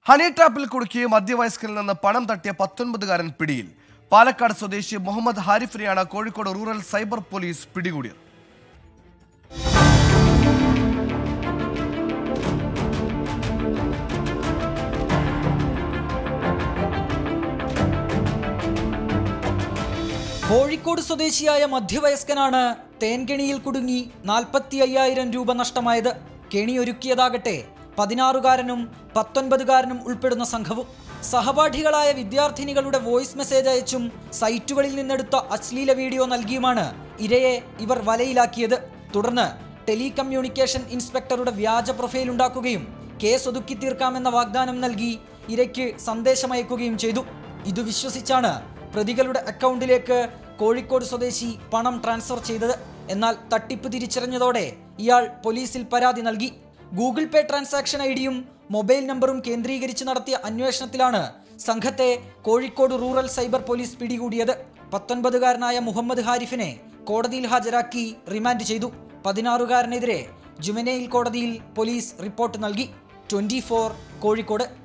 honey ട്രാപ്പിൽ കുടുക്കി മധ്യവയസ്കരിൽ നിന്ന് പണം തട്ടിയ പത്തൊൻപതുകാരൻ പിടിയിൽ പാലക്കാട് സ്വദേശി മുഹമ്മദ് ഹാരിഫിനെയാണ് കോഴിക്കോട് റൂറൽ സൈബർ പോലീസ് പിടികൂടിയത് കോഴിക്കോട് സ്വദേശിയായ മധ്യവയസ്കനാണ് തേൻകെണിയിൽ കുടുങ്ങി നാൽപ്പത്തി അയ്യായിരം രൂപ നഷ്ടമായത് കെണി ഒരുക്കിയതാകട്ടെ പതിനാറുകാരനും പത്തൊൻപതുകാരനും ഉൾപ്പെടുന്ന സംഘവും സഹപാഠികളായ വിദ്യാർത്ഥിനികളുടെ വോയിസ് മെസ്സേജ് അയച്ചും സൈറ്റുകളിൽ നിന്നെടുത്ത അശ്ലീല വീഡിയോ നൽകിയുമാണ് ഇരയെ ഇവർ വലയിലാക്കിയത് തുടർന്ന് ടെലികമ്മ്യൂണിക്കേഷൻ ഇൻസ്പെക്ടറുടെ വ്യാജ പ്രൊഫൈൽ ഉണ്ടാക്കുകയും കേസ് ഒതുക്കി തീർക്കാമെന്ന വാഗ്ദാനം നൽകി ഇരയ്ക്ക് സന്ദേശമയക്കുകയും ചെയ്തു ഇത് വിശ്വസിച്ചാണ് പ്രതികളുടെ അക്കൗണ്ടിലേക്ക് കോഴിക്കോട് സ്വദേശി പണം ട്രാൻസ്ഫർ ചെയ്തത് എന്നാൽ തട്ടിപ്പ് തിരിച്ചറിഞ്ഞതോടെ ഇയാൾ പോലീസിൽ പരാതി നൽകി ഗൂഗിൾ പേ ട്രാൻസാക്ഷൻ ഐ ഡിയും മൊബൈൽ നമ്പറും കേന്ദ്രീകരിച്ച് നടത്തിയ അന്വേഷണത്തിലാണ് സംഘത്തെ കോഴിക്കോട് റൂറൽ സൈബർ പോലീസ് പിടികൂടിയത് പത്തൊൻപതുകാരനായ മുഹമ്മദ് ഹാരിഫിനെ കോടതിയിൽ ഹാജരാക്കി റിമാൻഡ് ചെയ്തു പതിനാറുകാരനെതിരെ ജുമനയിൽ കോടതിയിൽ പോലീസ് റിപ്പോർട്ട് നൽകി ട്വന്റി കോഴിക്കോട്